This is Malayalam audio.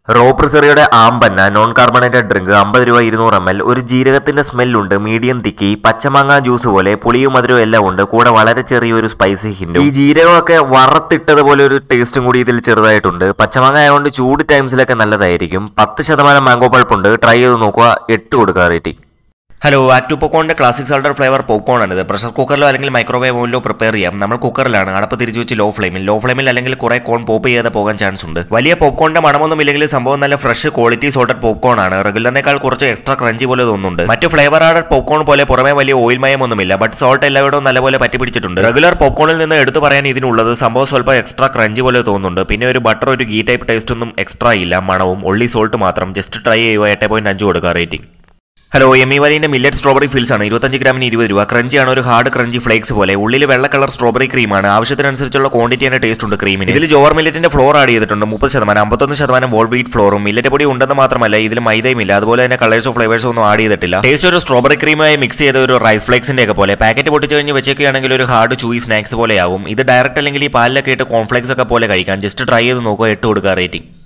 റോപ്രിസറിയുടെ ആമ്പന്ന നോൺ കാർബണേറ്റഡ് ഡ്രിങ്ക് അമ്പത് രൂപ ഇരുന്നൂറ് എം എൽ ഒരു ജീരകത്തിന്റെ സ്മെല്ലുണ്ട് മീഡിയം തിക്കി പച്ചമാങ്ങ ജ്യൂസ് പോലെ പുളിയും മധുരവും എല്ലാം ഉണ്ട് കൂടെ വളരെ ചെറിയൊരു സ്പൈസി ഹിൻഡും ഈ ജീരകമൊക്കെ വറുത്തിട്ടതുപോലെ ഒരു ടേസ്റ്റും കൂടി ഇതിൽ ചെറുതായിട്ടുണ്ട് പച്ചമാങ്ങ ആയതുകൊണ്ട് ചൂട് ടൈംസിലൊക്കെ നല്ലതായിരിക്കും പത്ത് ശതമാനം മാംഗോ പൾപ്പുണ്ട് ട്രൈ ചെയ്ത് നോക്കുക എട്ട് കൊടുക്കുക റേറ്റിംഗ് ഹലോ ആക്ടു പോക്കോണിന്റെ ക്ലാസിക് സൾഡർ ഫ്ലേവർ പോപ്കോൺ ആണിത് പ്രഷർ കുക്കറിലോ അല്ലെങ്കിൽ മൈക്രോവേവ് ഓയിലോ പ്രിപ്പയർ ചെയ്യാം നമ്മൾ കുക്കറിലാണ് അടപ്പ് തിരിച്ചു വെച്ച് ലോ ഫ്ലെയിമിൽ ലോ ഫ്ലെയിമിൽ അല്ലെങ്കിൽ കുറെ കോൺ പോപ്പ് ചെയ്യാതെ പോകാൻ ചാൻസ് ഉണ്ട് വലിയ പോപ്കോണിന്റെ മണമൊന്നും ഇല്ലെങ്കിൽ സംഭവം നല്ല ഫ്രഷ് ക്വാളിറ്റി സോൾട്ടഡ് പോപ്കോൺ ആണ് റെഗുലറിനേക്കാൾ കുറച്ച് എക്സ്ട്രാ ക്രഞ്ചി പോലെ തോന്നുന്നുണ്ട് മറ്റു ഫ്ലേവർ ആഡഡ് പോപ്കോൺ പോലെ പുറമെ വലിയ ഓയിൽ മയമൊന്നുമില്ല ബട്ട് സോൾട്ട് എല്ലായിടവും നല്ലപോലെ പറ്റി പിടിച്ചിട്ടുണ്ട് റെഗുലർ പോപ്കോണിൽ നിന്ന് എടുത്തു പറയാൻ ഇതിനുള്ളത് സംഭവം സ്വല്പം എക്സ്ട്രാ ക്രഞ്ചി പോലെ തോന്നുന്നുണ്ട് പിന്നെ ഒരു ബട്ടർ ഒരു ഗീ ടൈപ്പ് ടേസ്റ്റ് ഒന്നും എക്സ്ട്രാ ഇല്ല മണവും ഒള്ളി സോൾട്ട് മാത്രം ജസ്റ്റ് ട്രൈ ചെയ്യുക എട്ട് പോയിന്റ് അഞ്ച് കൊടുക്കുക റേറ്റിംഗ് ഹലോ എം ഇ വലിന്റെ മില്ലറ്റ് സ്ട്രോബറി ഫിൽസ് ആണ് ഇരുപത്തഞ്ച് ഗ്രാമിന് ഇരുപത് രൂപ ക്രഞ്ചി ആണ് ഒരു ഹാർഡ് ക്രഞ്ചി ഫ്ലേക്സ് പോലെ ഉള്ളിൽ വെള്ള കളർ സ്ട്രോബറി ക്രീമാണ് ആവശ്യത്തിനനുസരിച്ചുള്ള ക്വാണ്ടിറ്റി ആണ് ടേസ്റ്റ് ഉണ്ട് ക്രീമിന് ഇതിൽ ജോവർ മില്ലറ്റിന്റെ ഫ്ലോർ ആഡ് ചെയ്തിട്ടുണ്ട് മുപ്പത് ശതമാനം അമ്പത്തൊന്ന് ശതമാനം വോൾ വീറ്റ് ഫ്ലോറും മില്ലറ്റ് പൊടി ഉണ്ടെന്ന് മാത്രമല്ല ഇതിൽ മൈദയും ഇല്ല അതുപോലെ തന്നെ കളേഴ്സോ ഫ്ലേവേഴ്സോ ഒന്നും ആഡ് ചെയ്തിട്ടില്ല ടേസ്റ്റ് ഒരു സ്ട്രോബറി ക്രീമായി മിക്സ് ചെയ്ത ഒരു റൈസ് ഫ്ലേക്സിന്റെ ഒക്കെ പോലെ പാക്കറ്റ് പൊട്ടിച്ച് കഴിഞ്ഞ് വെച്ചേക്കുകയാണെങ്കിൽ ഒരു ഹാർഡ് ചൂയി സ്നാക്സ് പോലെയാവും ഇത് ഡയറക്റ്റ് അല്ലെങ്കിൽ ഈ പാലിലൊക്കെ ഇട്ട് കോൺഫ്ലേക്സ് ഒക്കെ പോലെ കഴിക്കാം ജസ്റ്റ് ട്രൈ ചെയ്ത് നോക്കുക എട്ട് കൊടുക്കുക റേറ്റിംഗ്